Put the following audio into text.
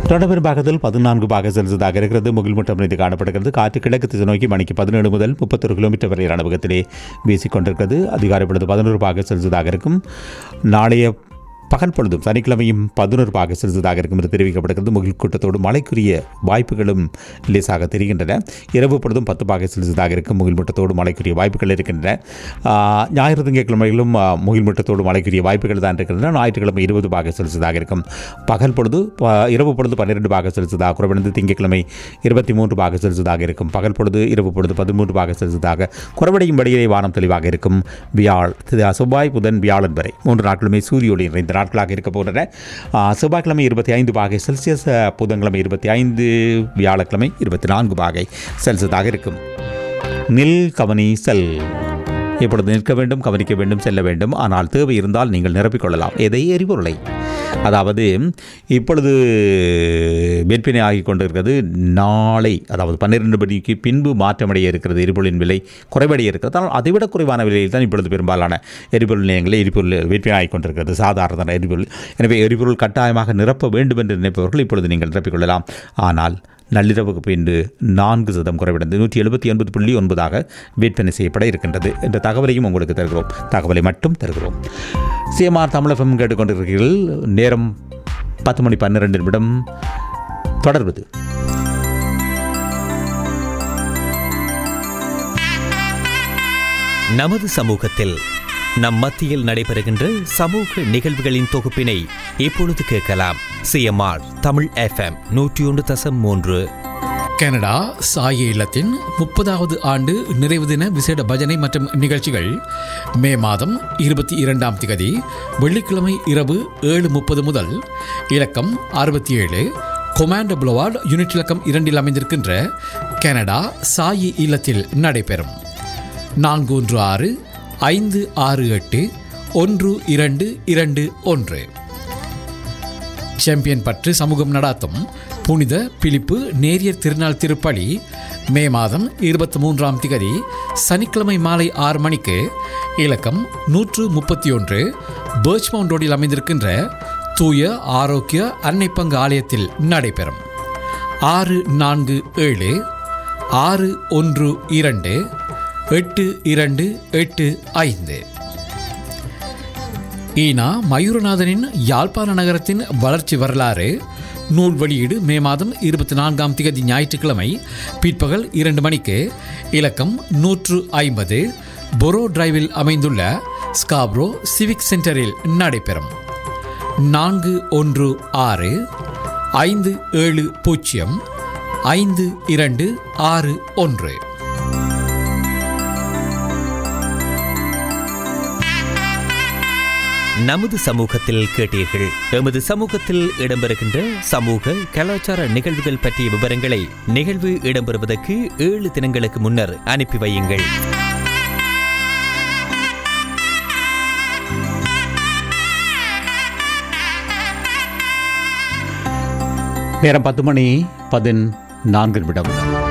தொடர்பெரும் பாகத்தில் பதினான்கு பாக செலுத்ததாக இருக்கிறது முகில்மூட்டம் மீது காணப்படுகிறது காற்று கிழக்கு திசை நோக்கி மணிக்கு பதினேழு முதல் முப்பத்தொரு கிலோமீட்டர் வரையிலான வேகத்திலே வீசிக்கொண்டிருக்கிறது அதிகாரப்படுத்த பதினோரு பாக செலுத்ததாக இருக்கும் நாளைய பகல் பொழுதும் சனிக்கிழமையும் பதினோரு பாக செலுத்ததாக இருக்கும் என்று தெரிவிக்கப்படுகிறது முகில் கூட்டத்தோடு மழைக்குரிய வாய்ப்புகளும் லேசாக தெரிகின்றன இரவு பொழுதும் பத்து பாக செலுத்ததாக இருக்கும் முகில் மூட்டத்தோடு மழைக்குரிய வாய்ப்புகள் இருக்கின்றன ஆஹ், ஞாயிறு திங்கட்கிழமைகளும் ஆஹ், முகில் மூட்டத்தோடு மழைக்குரிய வாய்ப்புகள் தான் இருக்கின்றன ஞாயிற்றுக்கிழமை இருபது பாக செலுத்ததாக இருக்கும் பகல் பொழுது ப- இரவு பொழுது பன்னிரெண்டு பாக செலுத்ததாக குறைவடைந்து திங்கட்கிழமை இருபத்தி மூன்று பாக செலுத்ததாக இருக்கும் பகல் பொழுது இரவு பொழுது பதிமூன்று பாக செலுத்ததாக குறைவடையும் வழியிலே வானம் தெளிவாக இருக்கும் வியாழ் இது செவ்வாய் புதன் வியாழன் வரை மூன்று நாட்களுமே சூரிய ஒளி நிறைந்த நாட்களாக இருக்க போகின்றன ஆ, செவ்வாய்க்கிழமை இருபத்தி ஐந்து பாகை செல்சியஸ் ஆ, புதன்கிழமை இருபத்தி ஐந்து வியாழக்கிழமை இருபத்தி நான்கு பாகை செல்சியஸாக இருக்கும் நில் கவனி செல் இப்பொழுது நிற்க வேண்டும் கவனிக்க வேண்டும் செல்ல வேண்டும் ஆனால் தேவை இருந்தால் நீங்கள் நிரப்பிக்கொள்ளலாம் எதை எரிபொருளை அதாவது இப்பொழுது விற்பனை ஆகி கொண்டிருக்கிறது நாளை அதாவது பன்னிரெண்டு மணிக்கு பின்பு மாற்றமடைய இருக்கிறது எரிபொருளின் விலை குறைவடைய இருக்கிறது ஆனால் அதைவிட குறைவான விலையில் தான் இப்பொழுது பெரும்பாலான எரிபொருள் நிலையங்களில் எரிபொருள் விற்பனை ஆகி கொண்டிருக்கிறது சாதாரண எரிபொருள் எனவே எரிபொருள் கட்டாயமாக நிரப்ப வேண்டும் என்று நினைப்பவர்கள் இப்பொழுது நீங்கள் நிரப்பிக்கொள்ளலாம் ஆனால் நள்ளிரவுக்கு பின்பு நான்கு சதம் குறைவடைந்து நூற்றி எழுபத்தி ஒன்பது புள்ளி ஒன்பதாக விற்பனை செய்யப்பட இருக்கின்றது என்ற தகவலையும் உங்களுக்கு தருகிறோம் தகவலை மட்டும் தருகிறோம் சிஎம்ஆர் தமிழகம் கேட்டுக்கொண்டிருக்கிறீர்கள் நேரம் பத்து மணி பன்னிரெண்டு நிமிடம் தொடர்வது நமது சமூகத்தில் நம் மத்தியில் நடைபெறுகின்ற சமூக நிகழ்வுகளின் தொகுப்பினை இப்பொழுது கேட்கலாம் சிஎம்ஆர் தமிழ் எஃப்எம் நூற்றி ஒன்று தசம் மூன்று கனடா சாய இல்லத்தின் முப்பதாவது ஆண்டு நிறைவு தின விசேட பஜனை மற்றும் நிகழ்ச்சிகள் மே மாதம் இருபத்தி இரண்டாம் திகதி வெள்ளிக்கிழமை இரவு ஏழு முப்பது முதல் இலக்கம் அறுபத்தி ஏழு கொமாண்டோ புலவார்டு யூனிட் இலக்கம் இரண்டில் அமைந்திருக்கின்ற கனடா சாயி இல்லத்தில் நடைபெறும் நான்கு ஒன்று ஆறு ஐந்து ஆறு எட்டு ஒன்று இரண்டு இரண்டு ஒன்று சாம்பியன் பற்று சமூகம் நடாத்தும் புனித பிலிப்பு நேரியர் திருநாள் திருப்பலி மே மாதம் இருபத்தி மூன்றாம் திகதி சனிக்கிழமை மாலை ஆறு மணிக்கு இலக்கம் நூற்று முப்பத்தி ஒன்று பேர்ச்மவுண்ட் ரோடில் அமைந்திருக்கின்ற தூய ஆரோக்கிய அன்னை பங்கு ஆலயத்தில் நடைபெறும் ஆறு நான்கு ஏழு ஆறு ஒன்று இரண்டு எட்டு இரண்டு எட்டு ஐந்து ஈனா மயூரநாதனின் யாழ்ப்பாண நகரத்தின் வளர்ச்சி வரலாறு நூல் வெளியீடு மே மாதம் இருபத்தி நான்காம் திகதி ஞாயிற்றுக்கிழமை பிற்பகல் இரண்டு மணிக்கு இலக்கம் நூற்று ஐம்பது பொரோ டிரைவில் அமைந்துள்ள ஸ்காப்ரோ சிவிக் சென்டரில் நடைபெறும் நான்கு ஒன்று ஆறு ஐந்து ஏழு பூஜ்ஜியம் ஐந்து இரண்டு ஆறு ஒன்று நமது சமூகத்தில் கேட்டீர்கள் எமது சமூகத்தில் இடம்பெறுகின்ற சமூக கலாச்சார நிகழ்வுகள் பற்றிய விவரங்களை நிகழ்வு இடம்பெறுவதற்கு ஏழு தினங்களுக்கு முன்னர் அனுப்பி வையுங்கள் நேரம் பத்து மணி பதினான்கு நிமிடம்